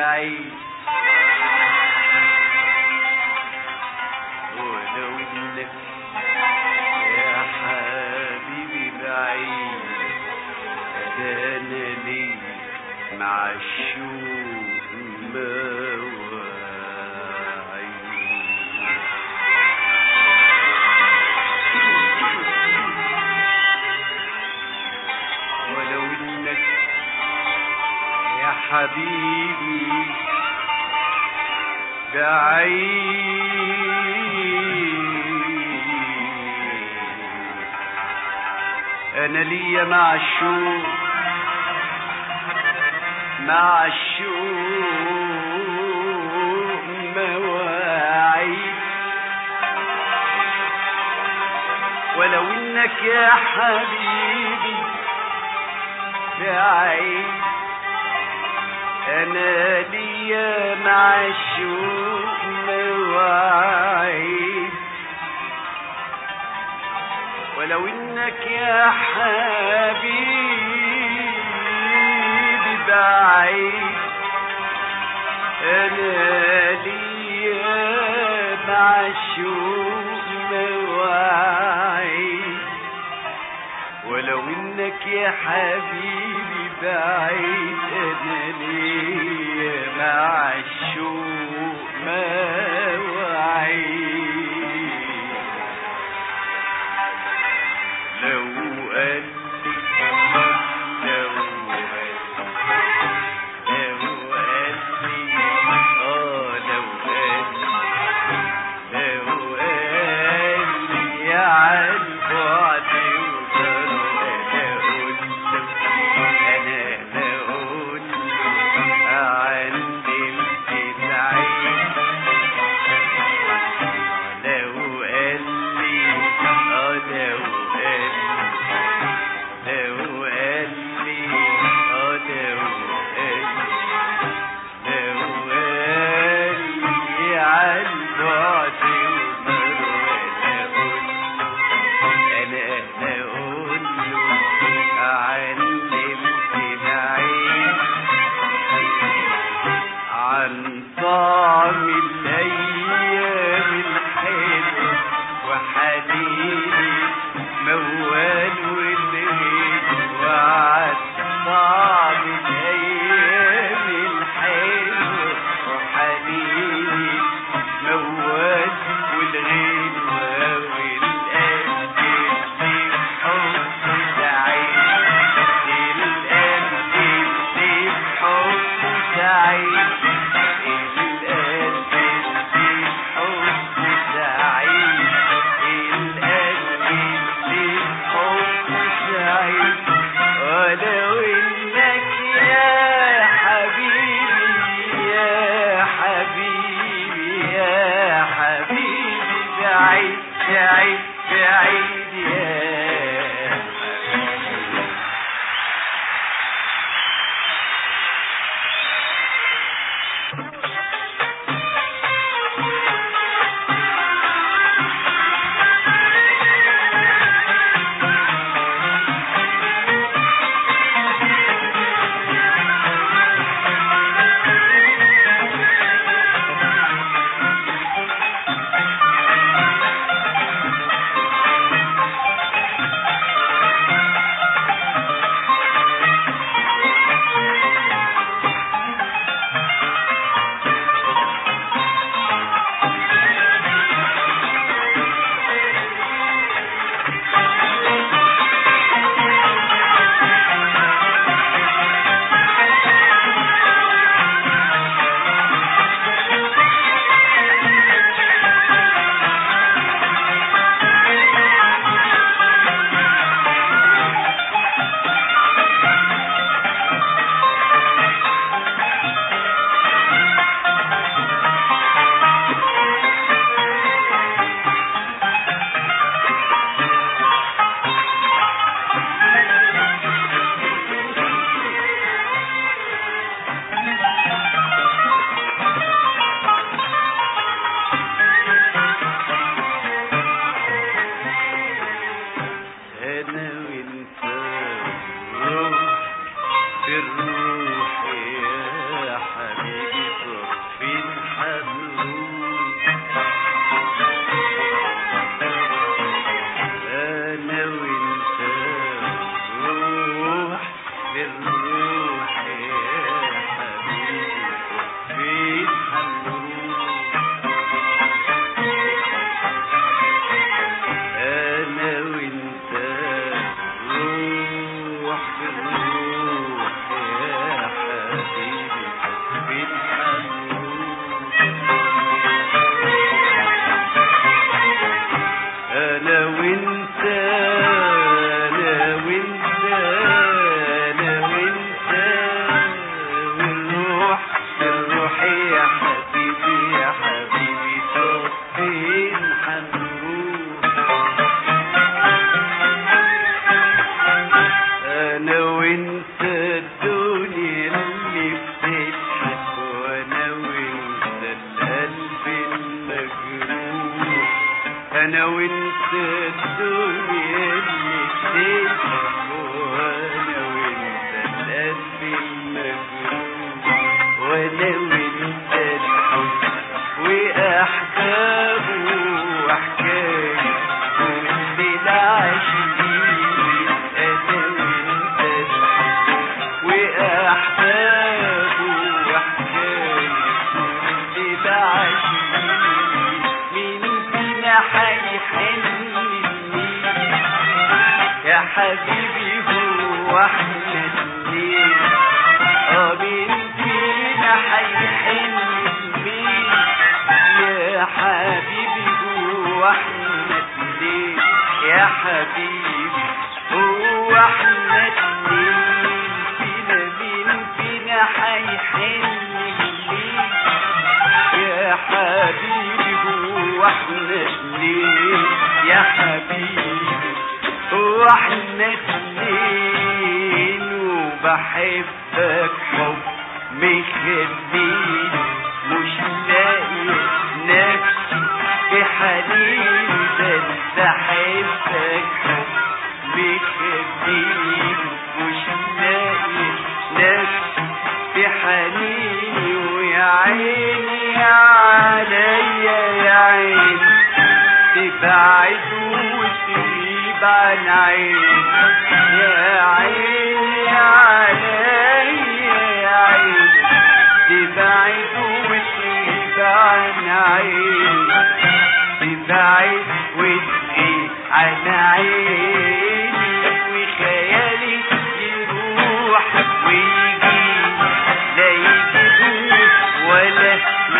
بعيد ولو انك يا حبيبي بعيد ده انا ليه مع الشوق مواعيد ولو انك يا حبيبي بعيد انا ليا مع الشوق مع الشوق مواعيد ولو انك يا حبيبي بعيد انا ليا مع الشوق مواعيد ولو انك يا حبيبي بعيد انا ليا مع الشوق مواعيد ولو انك يا حبيبي بعيد انا ليا مع الشوق مواعيد لو قال لي لو قال لو قال لي اه لو قال لو قال لي يا عالبعد انا بقول عندي التسعين لو قال لي اه لو قال لو قال لي اه لو قال لو قال لي عالبعد انا بقول علمت بعيد عن طعم الايام الحلوه وحنيني موال والليل وعن طعم الايام الحلوه وحنيني موال والغيل والقلب اللي حب سعيد القلب اللي حب سعيد القلب اللي حب سعيد القلب اللي حب سعيد ولو انك يا حبيبي يا حبيبي يا حبيبي بعيد بعيد بعيد يا حبيبي انا وانت الدنيا الاتنين وانا وانت القلب المجروح وانا وانت الحب واحبابه واحكايه كل العاشقين انا وانت الحب واحبابه واحكايه كل العاشقين مين فينا حيحن لمين يا حبيبي هو احنا اتنين اه مين فينا حيحن لمين يا حبيبي هو احنا اتنين يا حبيبي هو احنا اتنين فينا مين فينا حيحن لمين يا حبيبي هو احنا اتنين يا حبيبي هو احنا اتنين وبحبك حب مخليني مش لاقي نفسي في حنين ده انت احبك حب مخليني مش لاقي نفسي في حنيني ويا عيني عليا يا عيني تبعد وتغيب عن عيني يا عيني عليا يا عيني تبعد وتغيب عن عيني تبعد وتغيب عن عيني وخيالي يروح ويجي لا يجيبوش ولا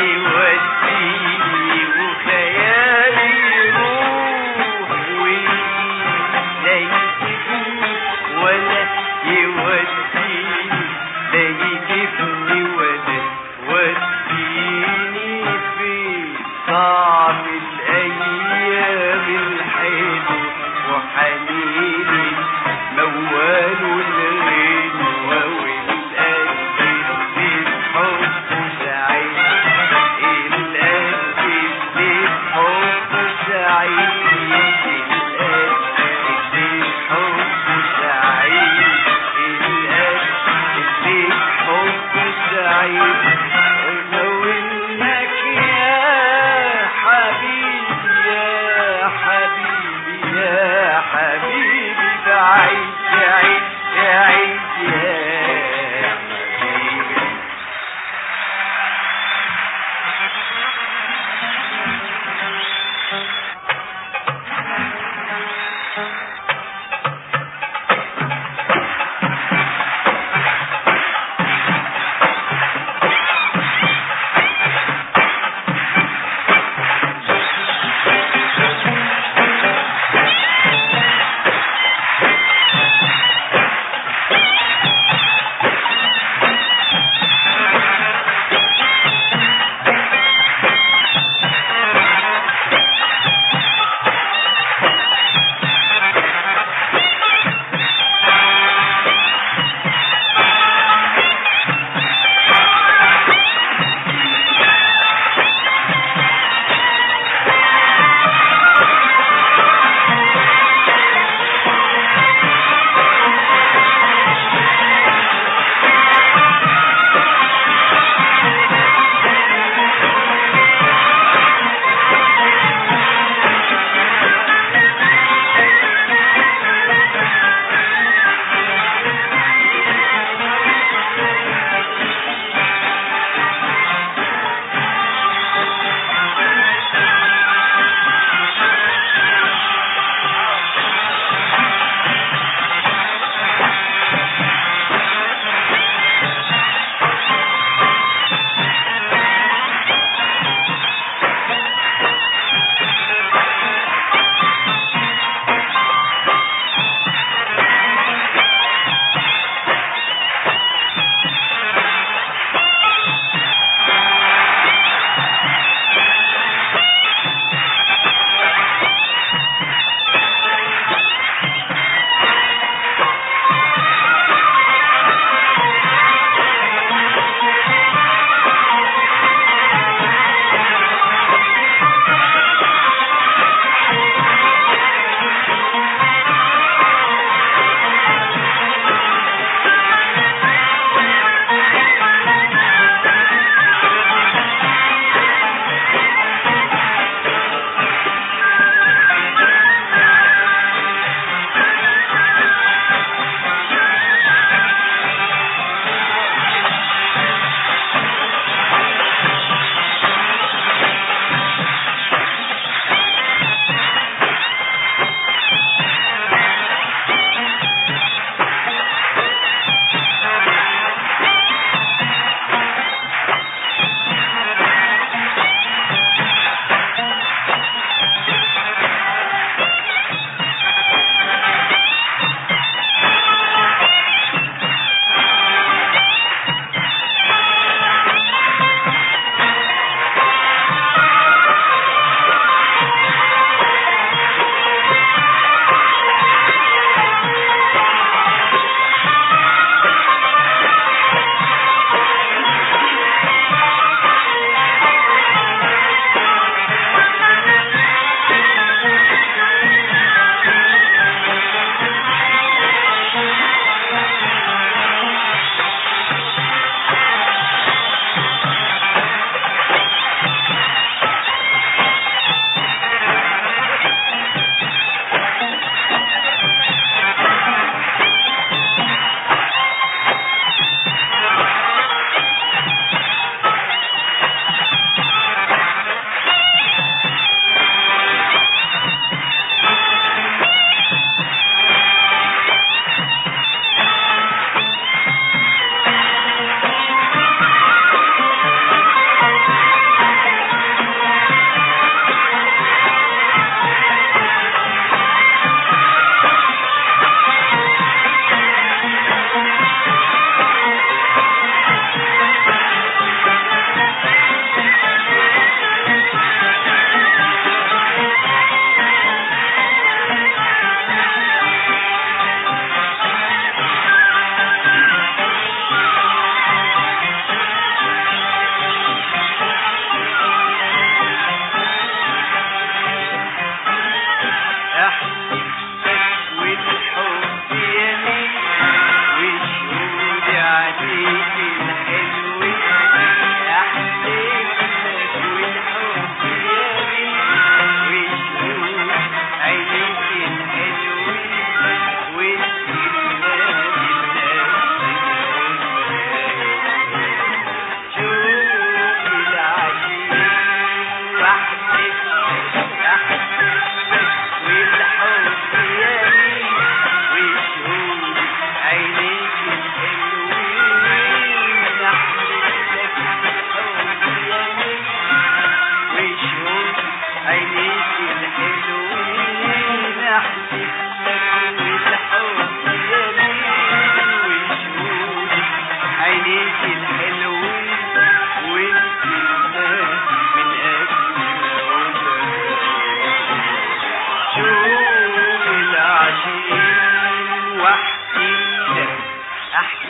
يوديني وخيالي يروح ويجي لا يجيبوش ولا يوديني لا يجيبني ولا يوديني في طعم الأيام الحلوة وحنيني موال الغنوة والقلب اللي بحبه سعيد القلب اللي بحبه سعيد القلب اللي بحبه سعيد القلب اللي بحبه سعيد لو انك يا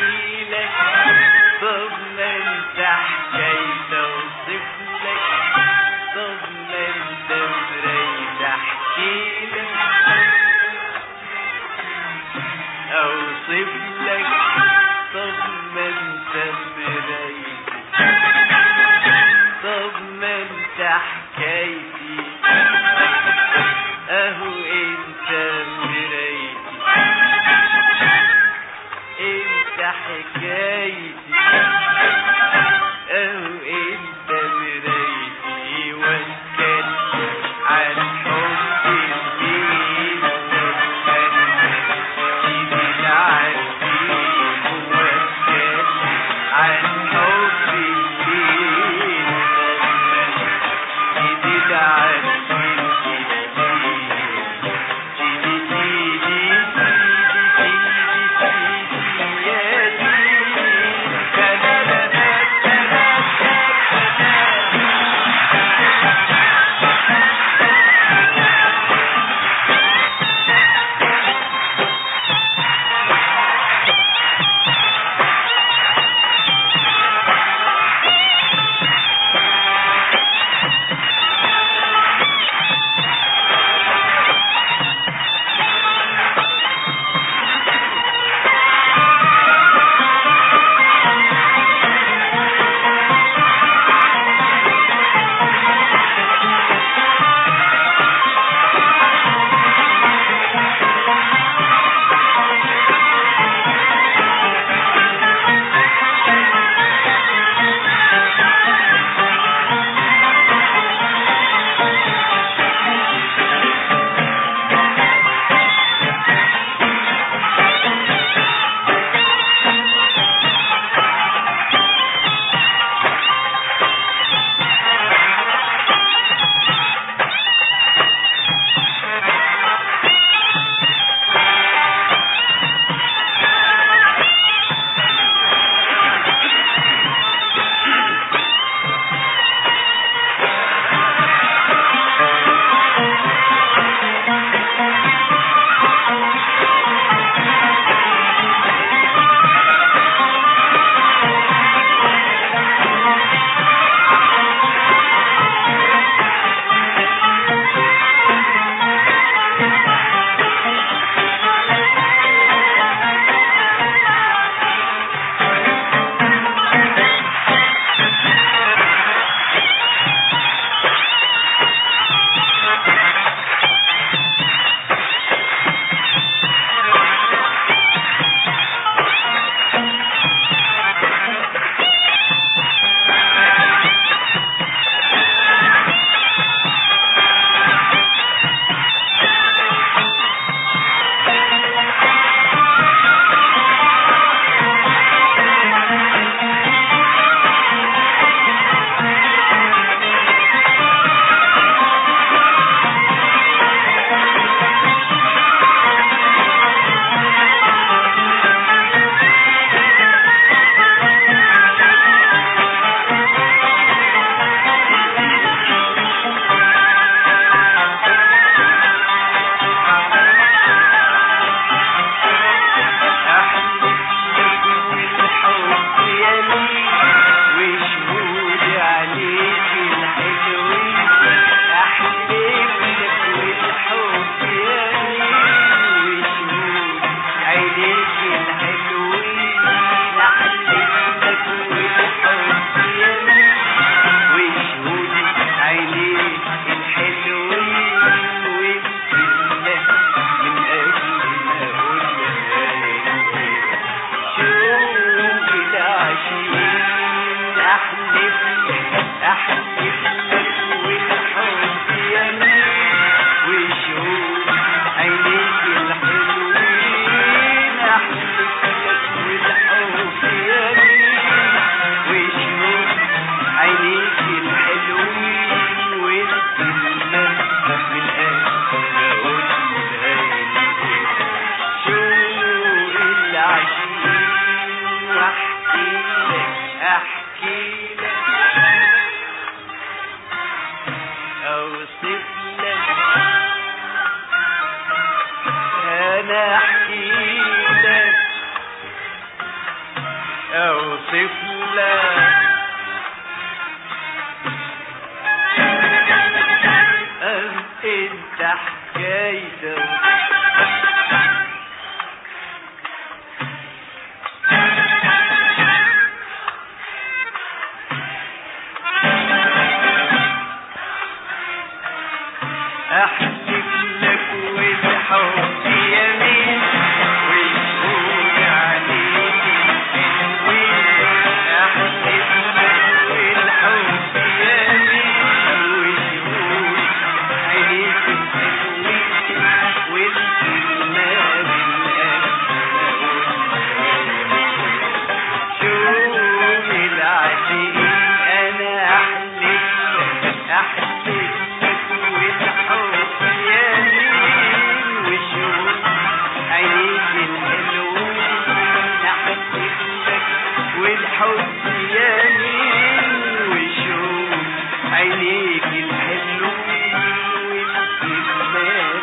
احكي لك طب ما انت حكاية اوصف لك طب ما انت مراية احكي لك اوصف لك طب ما انت مراية طب ما انت حكايتي اهو انت مرايتي انت حكايتي اهو انت مرايتي واتكلم عن حب الليل واتكلم سيدي العارفين واتكلم عن حب الليل سيدي العارفين سيدي سيدي سيدي سيدي سيدي يا سيدي اوصف لك أم انت حكايتك احلف لك والحب يمين ويقول عليك الحلوين احلف لك والحب يمين ويقول عليك الحلوين والكلمة بالقلب شوف العاشقين انا احلف لك احلف لك والحب يمين وشوف عينيك الحلوين احلف لك والحب يمين وشوف عينيك الحلوين والكلمة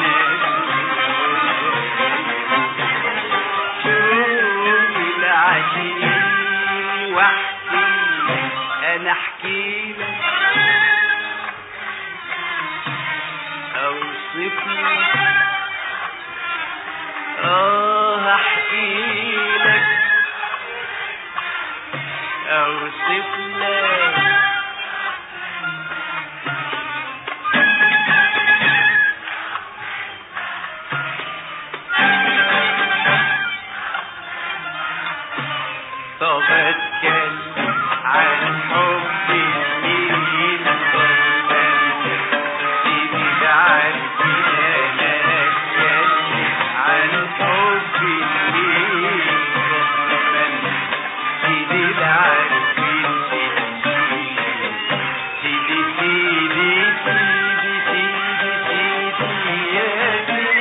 شوف العاشقين واحكي انا احكي لك اوصف لك اه احكي لك اوصف لك طب اتكلم عن حبي ليك سيدي بعدي انا اتكلم عن حبي ليك سيدي بعدي سيدي سيدي سيدي سيدي سيدي يا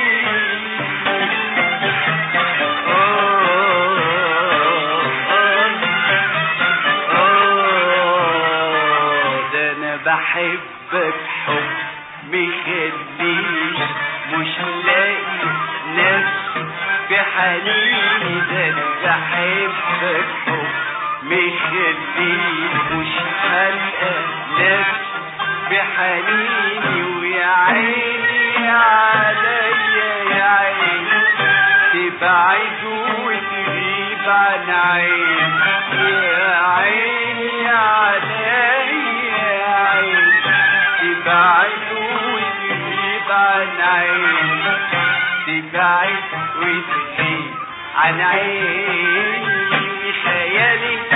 ده انا بحبك حب مخليني مش لاقي نفسي في حنيني ده انا بحبك حب مخليني مش هلقى نفسي في حنيني ويا عيني عليا يا عيني تبعد وتغيب عن عيني يا عيني عليا يا عيني تبعد وتغيب عن عيني تبعد وتغيب عن عيني خيالي